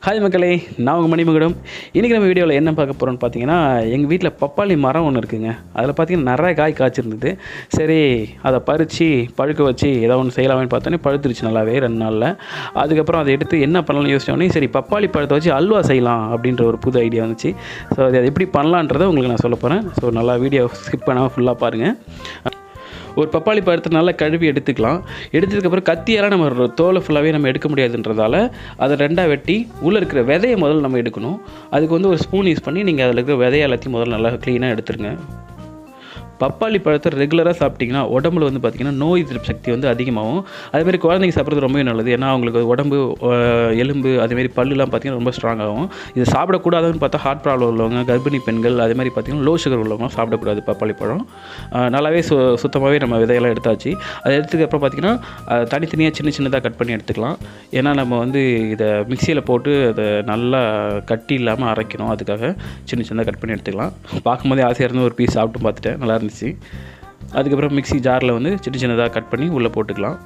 hi மக்களே நான் உங்கள் மணிமகுடம் இன்றைக்கி நம்ம வீடியோவில் என்ன பார்க்க போகிறோம்னு பார்த்தீங்கன்னா எங்கள் வீட்டில் பப்பாளி மரம் ஒன்று இருக்குங்க அதில் பார்த்தீங்கன்னா நிறைய காய் காய்ச்சிருந்தது சரி அதை பறித்து பழுக்க வச்சு ஏதோ ஒன்று செய்யலாமே பார்த்தோன்னே பழுத்துருச்சு நல்லாவே ரெண்டு நாளில் அதுக்கப்புறம் அதை எடுத்து என்ன பண்ணலாம்னு யோசிச்சோடனே சரி பப்பாளி பழத்தை வச்சு அல்வா செய்யலாம் அப்படின்ற ஒரு புது ஐடியா வந்துச்சு ஸோ அது அது எப்படி பண்ணலான்றதை உங்களுக்கு நான் சொல்ல போகிறேன் ஸோ நல்லா வீடியோ ஸ்கிப் பண்ணாமல் ஃபுல்லாக பாருங்கள் ஒரு பப்பாளி பழத்தை நல்லா கழுவி எடுத்துக்கலாம் எடுத்ததுக்கப்புறம் கத்தியால் நம்ம ஒரு தோலை ஃபுல்லாகவே நம்ம எடுக்க முடியாதுன்றதால அதை ரெண்டாக வெட்டி உள்ளே இருக்கிற விதையை முதல்ல நம்ம எடுக்கணும் அதுக்கு வந்து ஒரு ஸ்பூன் யூஸ் பண்ணி நீங்கள் அதில் இருக்கிற விதையை எல்லாத்தையும் முதல்ல நல்லா க்ளீனாக எடுத்துருங்க பப்பாளி பழத்தை ரெகுலராக சாப்பிட்டிங்கன்னா உடம்புல வந்து பார்த்திங்கன்னா நோய் எதிர்ப்பு சக்தி வந்து அதிகமாகும் அதேமாதிரி குழந்தைங்க சாப்பிட்றது ரொம்பவே நல்லது ஏன்னா அவங்களுக்கு உடம்பு அஹ், எலும்பு அதேமாதிரி பல்லுலாம் பார்த்திங்கன்னா ரொம்ப ஸ்ட்ராங் ஆகும் இது சாப்பிடக்கூடாதுன்னு பார்த்தா ஹார்ட் ப்ராப்ளம் உள்ளவங்க கர்ப்பிணி பெண்கள் அதே மாதிரி பார்த்திங்கன்னா லோ சுகர் உள்ளவங்க சாப்பிடக்கூடாது பப்பாளி பழம் அஹ், நல்லாவே சு சுத்தமாகவே நம்ம விதையெல்லாம் எடுத்தாச்சு அதை எடுத்ததுக்கப்புறம் பார்த்திங்கன்னா அஹ், தனித்தனியாக சின்ன சின்னதாக கட் பண்ணி எடுத்துக்கலாம் ஏன்னா நம்ம வந்து இதை மிக்சியில் போட்டு அதை நல்லா கட்டி இல்லாமல் அரைக்கணும் அதுக்காக சின்ன சின்னதாக கட் பண்ணி எடுத்துக்கலாம் பார்க்கும்போதே ஆசையாக இருந்து ஒரு பீஸ் சாப்பிட்டு பார்த்துட்டேன் நல்லா இருந்துச்சு அதுக்கப்புறம் மிக்ஸி ஜாரில் வந்து சின்ன சின்னதாக கட் பண்ணி உள்ளே போட்டுக்கலாம்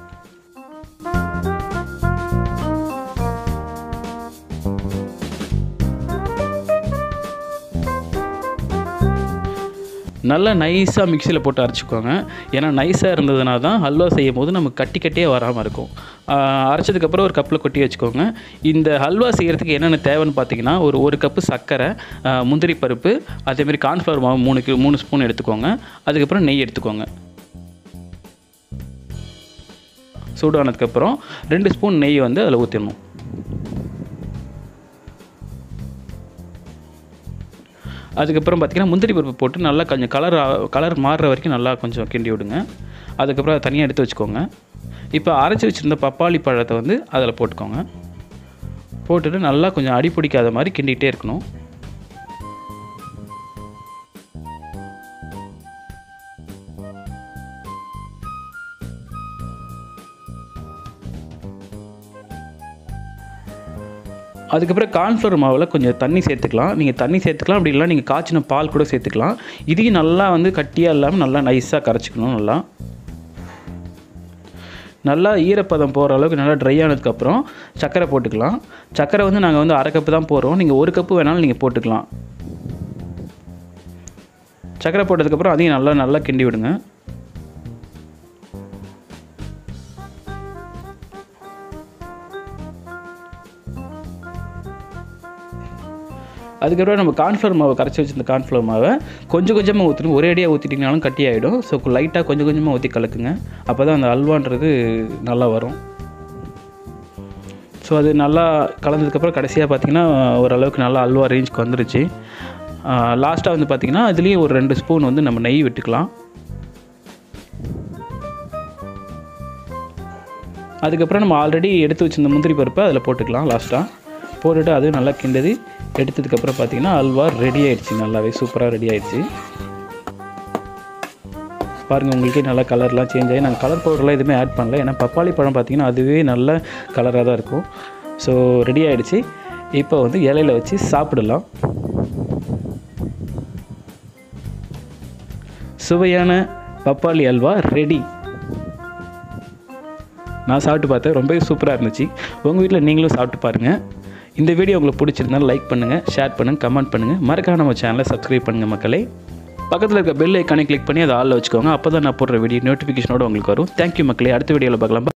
நல்லா நைஸாக மிக்சியில் போட்டு அரைச்சிக்கோங்க ஏன்னா நைஸாக இருந்ததுனா தான் ஹல்வா செய்யும் போது நமக்கு கட்டி கட்டியே வராமல் இருக்கும் ஆஹ் அரைச்சதுக்கப்புறம் ஒரு கப்பில் கொட்டி வச்சுக்கோங்க இந்த ஹல்வா செய்கிறதுக்கு என்னென்ன தேவைன்னு பார்த்தீங்கன்னா ஒரு ஒரு கப்பு சர்க்கரை ஆஹ் முந்திரி பருப்பு அதேமாதிரி கார்ன்ஃப்ளவர் மாவு மூணு கி மூணு ஸ்பூன் எடுத்துக்கோங்க அதுக்கப்புறம் நெய் எடுத்துக்கோங்க சூடானதுக்கப்புறம் ரெண்டு ஸ்பூன் நெய் வந்து அதில் ஊற்றிடணும் அதுக்கப்புறம் பார்த்திங்கன்னா முந்திரி பருப்பு போட்டு நல்லா கொஞ்சம் கலர் கலர் மாறுற வரைக்கும் நல்லா கொஞ்சம் கிண்டி விடுங்க அதுக்கப்புறம் அதை தனியாக எடுத்து வச்சுக்கோங்க இப்போ அரைச்சி வச்சுருந்த பப்பாளி பழத்தை வந்து அதில் போட்டுக்கோங்க போட்டுட்டு நல்லா கொஞ்சம் அடி பிடிக்காத மாதிரி கிண்டிகிட்டே இருக்கணும் அதுக்கப்புறம் கார்ன்ஃப்ளவர் மாவில் கொஞ்சம் தண்ணி சேர்த்துக்கலாம் நீங்கள் தண்ணி சேர்த்துக்கலாம் அப்படி இல்லை நீங்கள் காய்ச்சின பால் கூட சேர்த்துக்கலாம் இதையும் நல்லா வந்து கட்டியாக இல்லாமல் நல்லா நைஸாக கரைச்சிக்கணும் நல்லா நல்லா ஈரப்பதம் போகிற அளவுக்கு நல்லா ட்ரை ஆனதுக்கப்புறம் சர்க்கரை போட்டுக்கலாம் சர்க்கரை வந்து நாங்கள் வந்து அரை கப்பு தான் போடுறோம் நீங்கள் ஒரு கப்பு வேணாலும் நீங்கள் போட்டுக்கலாம் சர்க்கரை போட்டதுக்கப்புறம் அதையும் நல்லா நல்லா கிண்டி விடுங்க அதுக்கப்புறம் நம்ம கார்ன்ஃப்ளவர் மாவை கரைச்சி வச்சிருந்த கார்ன்ஃப்ளவர் மாவை கொஞ்சம் கொஞ்சமாக ஊற்றணும் ஒரே அடியாக ஊற்றிட்டிங்கனாலும் கட்டி ஆகிடும் ஸோ லைட்டாக கொஞ்சம் கொஞ்சமாக ஊற்றி கலக்குங்க அப்போ தான் அந்த அல்வான்றது நல்லா வரும் ஸோ அது நல்லா கலந்ததுக்கப்புறம் கடைசியாக பார்த்தீங்கன்னா ஓரளவுக்கு நல்லா அல்வா ரேஞ்சுக்கு வந்துருச்சு லாஸ்ட்டாக வந்து பார்த்திங்கன்னா அதுலேயும் ஒரு ரெண்டு ஸ்பூன் வந்து நம்ம நெய் விட்டுக்கலாம் அதுக்கப்புறம் நம்ம ஆல்ரெடி எடுத்து வச்சிருந்த முந்திரி பருப்பை அதில் போட்டுக்கலாம் லாஸ்ட்டாக போட்டுட்டு அது நல்லா கிண்டது எடுத்ததுக்கப்புறம் பார்த்தீங்கன்னா அல்வா ரெடி ஆயிடுச்சு நல்லாவே சூப்பராக ரெடி ஆயிடுச்சு பாருங்கள் உங்களுக்கே நல்லா கலர்லாம் சேஞ்ச் ஆகி நாங்கள் கலர் பவுடர்லாம் எதுவுமே ஆட் பண்ணல ஏன்னா பப்பாளி பழம் பார்த்தீங்கன்னா அதுவே நல்ல கலராக தான் இருக்கும் ஸோ ரெடி ஆயிடுச்சு இப்போ வந்து இலையில வச்சு சாப்பிடலாம் சுவையான பப்பாளி அல்வா ரெடி நான் சாப்பிட்டு பார்த்தேன் ரொம்பவே சூப்பராக இருந்துச்சு உங்கள் வீட்டில் நீங்களும் சாப்பிட்டு பாருங்கள் இந்த வீடியோ உங்களுக்கு பிடிச்சிருந்தாலும் லைக் பண்ணுங்கள் ஷேர் பண்ணுங்கள் கமெண்ட் பண்ணுங்கள் மறக்காம நம்ம சேனலை சப்ஸ்கிரைப் பண்ணுங்கள் மக்களே பக்கத்தில் இருக்க பெல் ஐக்கானை கிளிக் பண்ணி அதை ஆளில் வச்சுக்கோங்க அப்போ தான் நான் போடுற வீடியோ நோட்டிஃபிகேஷனோட உங்களுக்கு வரும் தேங்க்யூ மக்களே அடுத்த வீடியோவில் பார்க்கலாம்